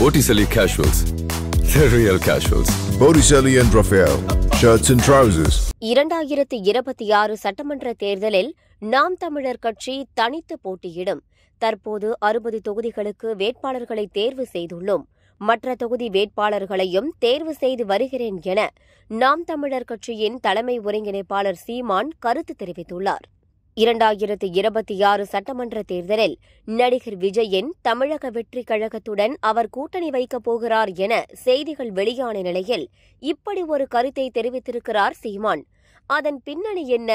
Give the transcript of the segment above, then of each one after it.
Botticelli Casuals. The real casuals. Botticelli and Raphael, shirts and trousers. இரண்டாயிரத்தி இருபத்தி ஆறு சட்டமன்ற தேர்தலில் நாம் தமிழர் கட்சி தனித்து போட்டியிடும் தற்போது அறுபது தொகுதிகளுக்கு வேட்பாளர்களை தேர்வு செய்துள்ளோம் மற்ற தொகுதி வேட்பாளர்களையும் தேர்வு செய்து வருகிறேன் என நாம் தமிழர் கட்சியின் தலைமை ஒருங்கிணைப்பாளர் சீமான் கருத்து தெரிவித்துள்ளார் இரண்டாயிரத்து இருபத்தி ஆறு சட்டமன்ற தேர்தலில் நடிகர் விஜயின் தமிழக வெற்றிக் கழகத்துடன் அவர் கூட்டணி வைக்கப் போகிறார் என செய்திகள் வெளியான நிலையில் இப்படி ஒரு கருத்தை தெரிவித்திருக்கிறார் சீமான் அதன் பின்னணி என்ன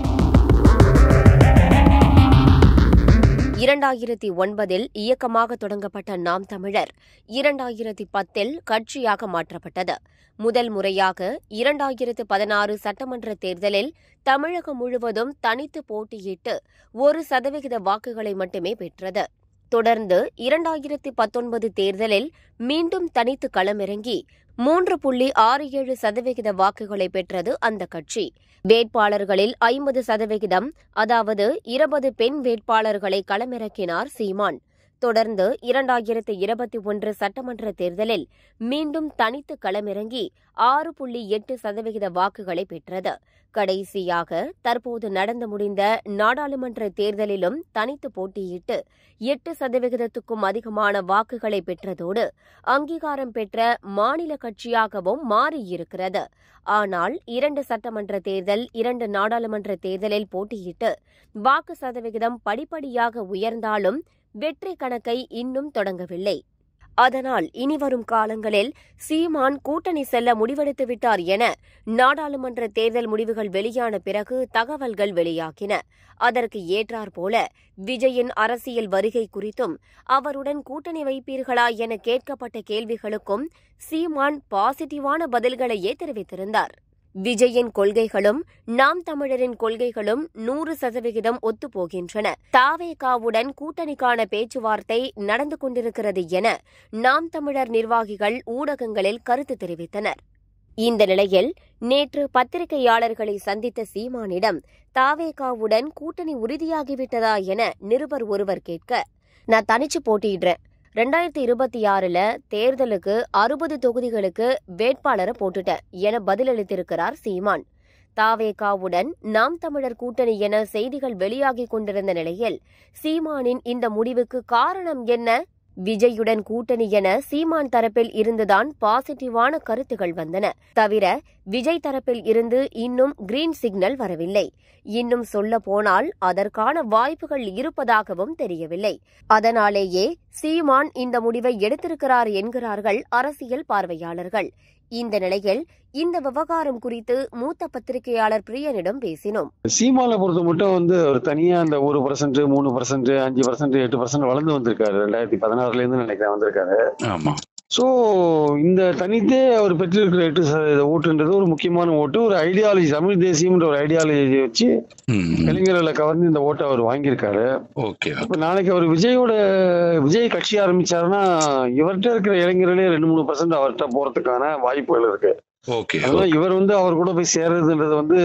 இரண்டாயிரத்தி ஒன்பதில் இயக்கமாக தொடங்கப்பட்ட நாம் தமிழர் இரண்டாயிரத்தி பத்தில் கட்சியாக மாற்றப்பட்டது முதல் முறையாக இரண்டாயிரத்து பதினாறு சட்டமன்ற தேர்தலில் தமிழகம் முழுவதும் தனித்து போட்டியிட்டு ஒரு சதவிகித வாக்குகளை மட்டுமே பெற்றது தொடர்ந்து இரண்டாயிரத்தி பத்தொன்பது தேர்தலில் மீண்டும் தனித்து களமிறங்கி மூன்று புள்ளி ஆறு ஏழு சதவிகித வாக்குகளை பெற்றது அந்த கட்சி வேட்பாளர்களில் ஐம்பது சதவிகிதம் அதாவது இருபது பெண் வேட்பாளர்களை களமிறக்கினார் சீமான் தொடர்ந்து இரண்டாயிரத்து இருபத்தி ஒன்று சட்டமன்ற தேர்தலில் மீண்டும் தனித்து களமிறங்கி ஆறு புள்ளி எட்டு சதவிகித வாக்குகளை பெற்றது கடைசியாக தற்போது நடந்து முடிந்த நாடாளுமன்ற தேர்தலிலும் தனித்து போட்டியிட்டு எட்டு சதவிகிதத்துக்கும் அதிகமான வாக்குகளை பெற்றதோடு அங்கீகாரம் பெற்ற மாநில கட்சியாகவும் மாறியிருக்கிறது ஆனால் இரண்டு சட்டமன்ற தேர்தல் இரண்டு நாடாளுமன்ற தேர்தலில் போட்டியிட்டு வாக்கு சதவிகிதம் படிப்படியாக உயர்ந்தாலும் வெற்றி கணக்கை இன்னும் தொடங்கவில்லை அதனால் இனிவரும் காலங்களில் சீமான் கூட்டணி செல்ல முடிவெடுத்து விட்டார் என நாடாளுமன்ற தேர்தல் முடிவுகள் வெளியான பிறகு தகவல்கள் வெளியாகின அதற்கு ஏற்றாற்போல விஜயின் அரசியல் வருகை குறித்தும் அவருடன் கூட்டணி வைப்பீர்களா என கேட்கப்பட்ட கேள்விகளுக்கும் சீமான் பாசிட்டிவான பதில்களையே தெரிவித்திருந்தார் விஜயின் கொள்கைகளும் நாம் தமிழரின் கொள்கைகளும் நூறு சதவிகிதம் ஒத்துப்போகின்றன தாவேகாவுடன் கூட்டணிக்கான பேச்சுவார்த்தை நடந்து கொண்டிருக்கிறது என நாம் தமிழர் நிர்வாகிகள் ஊடகங்களில் கருத்து தெரிவித்தனர் இந்த நிலையில் நேற்று பத்திரிகையாளர்களை சந்தித்த சீமானிடம் தாவேகாவுடன் கூட்டணி உறுதியாகிவிட்டதா என நிருபர் ஒருவர் கேட்க நான் தனிச்சு போட்டியிடுறேன் ரெண்டாயிரத்தி இருபத்தி ஆறுல தேர்தலுக்கு அறுபது தொகுதிகளுக்கு வேட்பாளரை போட்டுட்டேன் என பதிலளித்திருக்கிறார் சீமான் தாவேகாவுடன் நாம் தமிழர் கூட்டணி என செய்திகள் வெளியாகிக் கொண்டிருந்த நிலையில் சீமானின் இந்த முடிவுக்கு காரணம் என்ன விஜயுடன் கூட்டணி என சீமான் தரப்பில் இருந்துதான் பாசிட்டிவான கருத்துகள் வந்தன தவிர விஜய் தரப்பில் இருந்து இன்னும் கிரீன் சிக்னல் வரவில்லை இன்னும் சொல்ல போனால் அதற்கான வாய்ப்புகள் இருப்பதாகவும் தெரியவில்லை அதனாலேயே சீமான் இந்த முடிவை எடுத்திருக்கிறார் என்கிறார்கள் அரசியல் பார்வையாளர்கள் இந்த நிலையில் இந்த விவகாரம் குறித்து மூத்த பத்திரிகையாளர் பிரியனிடம் பேசினோம் சீமானை பொறுத்த மட்டும் வந்து ஒரு தனியா அந்த ஒரு பர்சன்ட் மூணு பர்சன்ட் அஞ்சு பர்சன்ட் எட்டு பர்சன்ட் வளர்ந்து வந்திருக்காரு ரெண்டாயிரத்தி பதினாறுல இருந்து நினைக்கிறேன் வந்திருக்காரு ஆமா ஸோ இந்த தனித்தே அவர் பெற்றிருக்கிற எட்டு சதவீத ஓட்டுன்றது ஒரு முக்கியமான ஓட்டு ஒரு ஐடியாலஜி தமிழ் தேசியம்ன்ற ஒரு ஐடியாலஜி வச்சு ம். இளைஞர்களை கவர்ந்து இந்த ஓட்டை அவர் வாங்கியிருக்காரு ஓகே இப்போ நாளைக்கு அவர் விஜயோட விஜய் கட்சி ஆரம்பிச்சாருன்னா இவர்கிட்ட இருக்கிற இளைஞர்களே ரெண்டு மூணு பர்சன்ட் அவர்கிட்ட போறதுக்கான வாய்ப்புகள் இருக்கு ஓகே அதனால இவர் வந்து அவர் கூட போய் சேர்றதுன்றது வந்து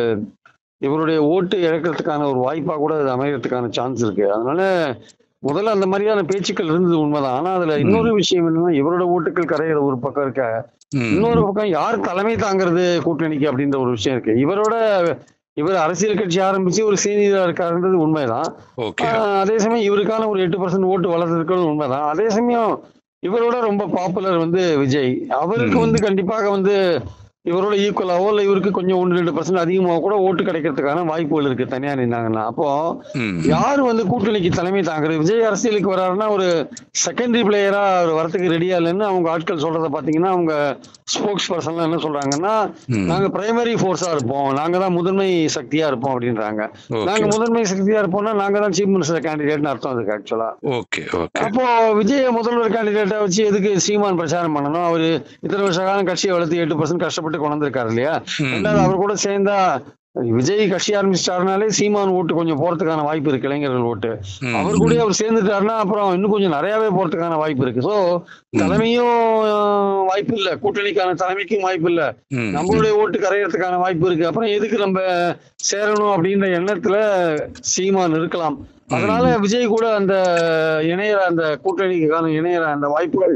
இவருடைய ஓட்டு இழக்கிறதுக்கான ஒரு வாய்ப்பா கூட அது அமையறதுக்கான சான்ஸ் இருக்கு அதனால முதல்ல அந்த மாதிரியான பேச்சுக்கள் இருந்தது உண்மைதான் ஆனா அதுல இன்னொரு விஷயம் என்னன்னா இவரோட ஓட்டுகள் கரையிற ஒரு பக்கம் இருக்க ம். இன்னொரு பக்கம் யார் தலைமை தாங்கிறது கூட்டணிக்கு அப்படின்ற ஒரு விஷயம் இருக்கு இவரோட இவர் அரசியல் கட்சி ஆரம்பிச்சு ஒரு சீனியரா இருக்காருன்றது உண்மைதான் ஓகே ஆஹ் அதே சமயம் இவருக்கான ஒரு எட்டு பர்சன்ட் ஓட்டு வளர்த்துருக்கிறது உண்மைதான் அதே சமயம் இவரோட ரொம்ப பாப்புலர் வந்து விஜய் அவருக்கு ம். வந்து கண்டிப்பாக வந்து இவரோட ஈக்குவலாவோ இல்லை இவருக்கு கொஞ்சம் ஒன்று ரெண்டு பர்சன்ட் அதிகமாக கூட ஓட்டு கிடைக்கிறதுக்கான வாய்ப்புகள் இருக்கு தனியா நின்னாங்கன்னா அப்போ ம். யார் வந்து கூட்டணிக்கு தலைமை தாங்குறது விஜய் அரசியலுக்கு வராருன்னா ஒரு செகண்டரி பிளேயரா அவர் வரத்துக்கு ரெடியா இல்லைன்னு அவங்க ஆட்கள் சொல்றத பாத்தீங்கன்னா அவங்க ஸ்போக்ஸ் பர்சன்லாம் என்ன சொல்றாங்கன்னா ம். நாங்க பிரைமரி ஃபோர்ஸா இருப்போம் நாங்க தான் முதன்மை சக்தியா இருப்போம் அப்படின்றாங்க ஓகே நாங்க முதன்மை சக்தியா இருப்போம்னா நாங்க தான் சீஃப் மினிஸ்டர் கேண்டிடேட்னு அர்த்தம் அதுக்கு ஆக்சுவலா ஓகே ஓகே அப்போ விஜய முதல்வர் கேண்டிடேட்டா வச்சு எதுக்கு சீமான் பிரச்சாரம் பண்ணணும் அவரு இத்தனை வருஷ காலம் கட்சியை வளர்த்து எட்டு பர்சன்ட் கஷ்டப்பட்டு கொண்டு வந்திருக்காரு இல்லையா ம். ரெண்டாவது அவர் கூட சேர்ந்தா விஜய் கட்சி ஆரம்பிச்சிட்டாருனாலே சீமான் ஓட்டு கொஞ்சம் போறதுக்கான வாய்ப்பு இருக்கு இளைஞர்கள் ஓட்டு ம். அவர் கூட அவர் சேர்ந்துட்டாருன்னா அப்புறம் இன்னும் கொஞ்சம் நிறையவே போறதுக்கான வாய்ப்பு இருக்கு சோ தலைமையும் அஹ், வாய்ப்பு இல்ல கூட்டணிக்கான தலைமைக்கும் வாய்ப்பு இல்ல ம். நம்மளுடைய ஓட்டு கரையறதுக்கான வாய்ப்பு இருக்கு அப்புறம் எதுக்கு நம்ம சேரணும் அப்படின்ற எண்ணத்துல சீமான் இருக்கலாம் அதனால விஜய் கூட அந்த இணையற அந்த கூட்டணிக்கான இணையற அந்த வாய்ப்புகள்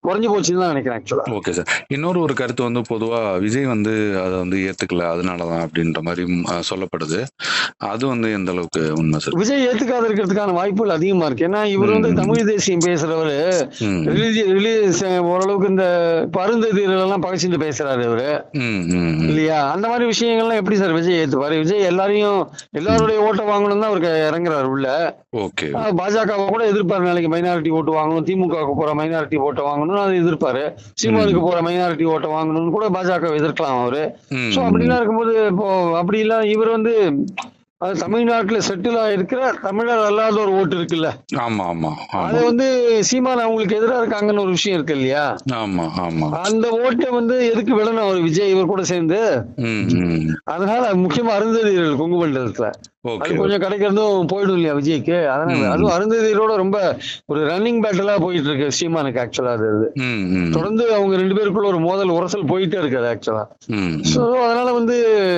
குறைஞ்சு போச்சுன்னு தான் நினைக்கிறேன் ஆக்சுவலா ஓகே சார் இன்னொரு ஒரு கருத்து வந்து பொதுவா விஜய் வந்து அதை வந்து ஏத்துக்கல அதனாலதான் அப்படின்ற மாதிரி ம், அஹ், சொல்லப்படுது அது வந்து எந்த அளவுக்கு உண்மை சார் விஜய் ஏத்துக்காத இருக்கிறதுக்கான வாய்ப்புகள் அதிகமா இருக்கு ஏன்னா இவர் வந்து ம். தமிழ் தேசியம் பேசுறவரு ம், ரிலீஜி ரிலீஸ் ஓரளவுக்கு இந்த பருந்ததிகள் எல்லாம் பகைச்சிட்டு பேசுறாரு இவரு ம், ம், ம். இல்லையா அந்த மாதிரி விஷயங்கள்லாம் எப்படி சார் விஜய் ஏத்துப்பாரு விஜய் எல்லாரையும் எல்லாருடைய ஓட்டை வாங்கணும் தான் அவருக்கு இறங்குறாரு உள்ள ஓகே ஆஹ் பாஜகவை கூட எதிர்ப்பாரு நாளைக்கு மைனாரிட்டி ஓட்டு வாங்கணும் திமுகவுக்கு போற மைனாரிட்டி ஓட்டை வாங்கணும்னு அதை எதிர்ப்பாரு சீமானுக்கு போற மைனாரிட்டி ஓட்டை வாங்கணும்னு கூட பாஜக எதிர்க்கலாம் அவரு ம், சோ அப்படிலாம் இருக்கும்போது இப்போ அப்படி இல்ல இவர் வந்து அது தமிழ்நாட்டுல செட்டில் ஆயிருக்கிற தமிழர் அல்லாத ஒரு ஓட்டு இருக்குல்ல ஆமா ஆமா அது ஆமா வந்து சீமான் அவங்களுக்கு எதிராக இருக்காங்கன்னு ஒரு விஷயம் இருக்கு இல்லையா ஆமா ஆமா அந்த ஓட்டை வந்து எதுக்கு விடணும் அவர் விஜய் இவர் கூட சேர்ந்து ம், ம். அதனால முக்கியமா அருந்ததியர்கள் கொங்கு மண்டலத்துல அது ஓகே கொஞ்சம் கிடைக்கிறதும் போயிடும் இல்லையா விஜய்க்கு அதனால ம். அதுவும் அருந்ததியரோட ரொம்ப ஒரு ரன்னிங் பேட்டலா போயிட்டு இருக்கு சீமானுக்கு ஆக்சுவலா அது அது. ம், ம், தொடர்ந்து அவங்க ரெண்டு பேருக்குள்ள ஒரு மோதல் உரசல் போயிட்டே இருக்காது ஆக்சுவலா ம், சோ அதனால வந்து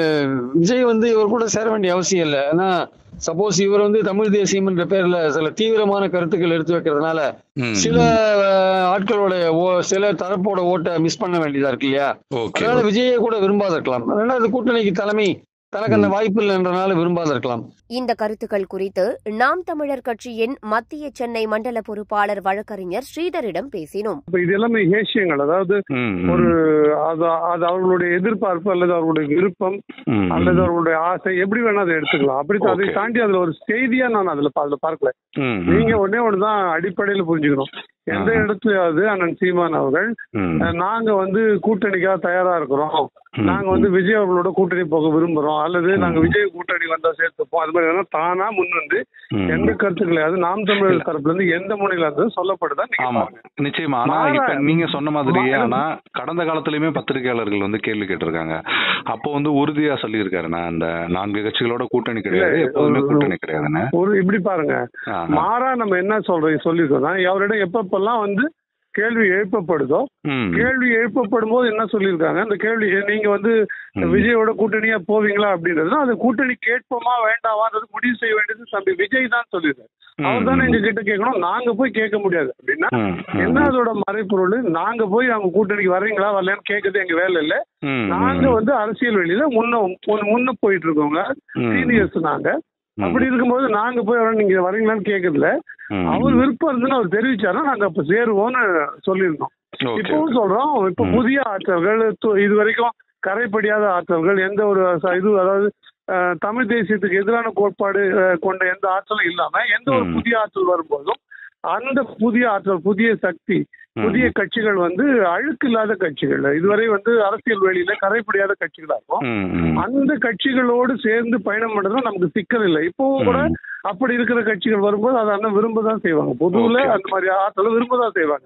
விஜய் வந்து இவர் கூட சேர வேண்டிய அவசியம் இல்லை ஏன்னா சப்போஸ் இவர் வந்து தமிழ் தேசியம் என்ற பேர்ல சில தீவிரமான கருத்துக்கள் எடுத்து வைக்கிறதுனால ம், சில அஹ், ஆட்களோட ஓ- சில தரப்போட ஓட்டை மிஸ் பண்ண வேண்டியதா இருக்கு இல்லையா ஓகே அதனால விஜயை கூட விரும்பாத இருக்கலாம் அதனால அது கூட்டணிக்கு தலைமை தனக்கு அந்த வாய்ப்பு இல்லைன்றனால விரும்பாத இருக்கலாம் இந்த கருத்துக்கள் குறித்து நாம் தமிழர் கட்சியின் மத்திய சென்னை மண்டல பொறுப்பாளர் வழக்கறிஞர் ஸ்ரீதரிடம் பேசினோம் இப்ப இது எல்லாமே ஏசியங்கள் அதாவது ம், ம், ஒரு அது அது அவர்களுடைய எதிர்பார்ப்பு அல்லது அவர்களுடைய விருப்பம் ம், அல்லது அவர்களுடைய ஆசை எப்படி வேணா அதை எடுத்துக்கலாம் அப்படி அதை Okay. தாண்டி அதுல ஒரு செய்தியா நான் அதுல பா- அதுல பார்க்கல ம், ம், நீங்க ஒன்னே ஒண்ணுதான் அடிப்படையில புரிஞ்சுக்கணும் எந்த ஆ. இடத்துலயாவது அண்ணன் சீமான் அவர்கள் ம், அஹ், நாங்க வந்து கூட்டணிக்காக தயாரா இருக்கிறோம் ம், நாங்க வந்து விஜய் அவர்களோட கூட்டணி போக விரும்புறோம் அல்லது நாங்க விஜய் கூட்டணி வந்தா சேர்த்துப்போம் அது மாதிரி வேணா தானா முன் வந்து ம். எந்த கருத்துக்களையாவது நாம் தமிழர் தரப்புல இருந்து எந்த முனையில இருந்து சொல்லப்படுதா நீங்க ஆமா பாருங்க. நிச்சயமா ஆனா மாறா- இப்ப நீங்க சொன்ன மாதிரியே மாறா- ஆனா கடந்த காலத்திலயுமே பத்திரிகையாளர்கள் வந்து கேள்வி கேட்டிருக்காங்க அப்போ வந்து உறுதியா சொல்லியிருக்காரு நான் அந்த நான்கு கட்சிகளோட கூட்டணி கிடையாது இல்ல, எப்போதுமே ஒரு- கூட்டணி கிடையாதுன்னு ஒரு இப்படி பாருங்க ஆ, மாறா நம்ம என்ன சொல்றோம் சொல்லியிருக்கோம்னா அவரிடம் எப்பப்பெல்லாம் வந்து கேள்வி எழுப்பப்படுதோ ம், கேள்வி எழுப்பப்படும் போது என்ன சொல்லியிருக்காங்க அந்த கேள்வி நீங்க வந்து ம். விஜயோட கூட்டணியா போவீங்களா அப்படின்றது அந்த கூட்டணி கேட்போமா வேண்டாமான்றது முடிவு செய்ய வேண்டியது தம்பி விஜய் தான் சொல்லியிருக்காரு அவர் தானே எங்க கிட்ட கேட்கணும் நாங்க போய் கேட்க முடியாது அப்படின்னா ம், ம், என்ன அதோட மறைப்பொருள் நாங்க போய் அவங்க கூட்டணிக்கு வர்றீங்களா வரலையான்னு கேட்கறது எங்க வேலை இல்ல ம், நாங்க வந்து அரசியல் வெளியில முன்ன முன்ன- முன்ன போயிட்டு இருக்கோங்க ம், சீனியர்ஸ் நாங்க ம், அப்படி இருக்கும்போது நாங்க போய் அவரை நீங்க வரீங்களான்னு கேட்கறதுல ம், அவர் விருப்பம் இருந்துன்னு அவர் தெரிவிச்சாருன்னா நாங்க அப்ப சேருவோம்னு சொல்லியிருந்தோம் ஓகே இப்பவும் சொல்றோம் இப்ப ம். புதிய ஆற்றல்கள் து- இது வரைக்கும் கரைப்படியாத ஆற்றல்கள் எந்த ஒரு ச- இது அதாவது அஹ், தமிழ் தேசியத்துக்கு எதிரான கோட்பாடு அஹ், கொண்ட எந்த ஆற்றலும் இல்லாம எந்த ஒரு ம். புதிய ஆற்றல் வரும்போதும் அந்த புதிய ஆற்றல் புதிய சக்தி ம். புதிய கட்சிகள் வந்து அழுக்கு இல்லாத கட்சிகள் இதுவரை வந்து அரசியல் வெளியில கரைப்படியாத கட்சிகளா இருக்கும் ம், ம், அந்த கட்சிகளோடு சேர்ந்து பயணம் பண்றதுல நமக்கு சிக்கல் இல்லை இப்பவும் கூட ம். அப்படி இருக்கிற கட்சிகள் வரும்போது அதை அண்ணன் விரும்ப தான் செய்வாங்க பொதுவுல Okay. அந்த மாதிரி ஆற்றலை விரும்ப தான் செய்வாங்க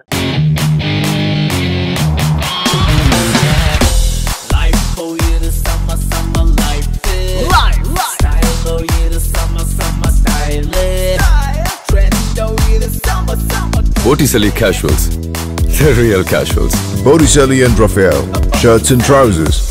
Life for you the summer, summer life is. Life, Style for you the summer, summer style is. Trend for you the summer, summer. Botticelli Casuals. The real casuals. Botticelli and Raphael, shirts and trousers.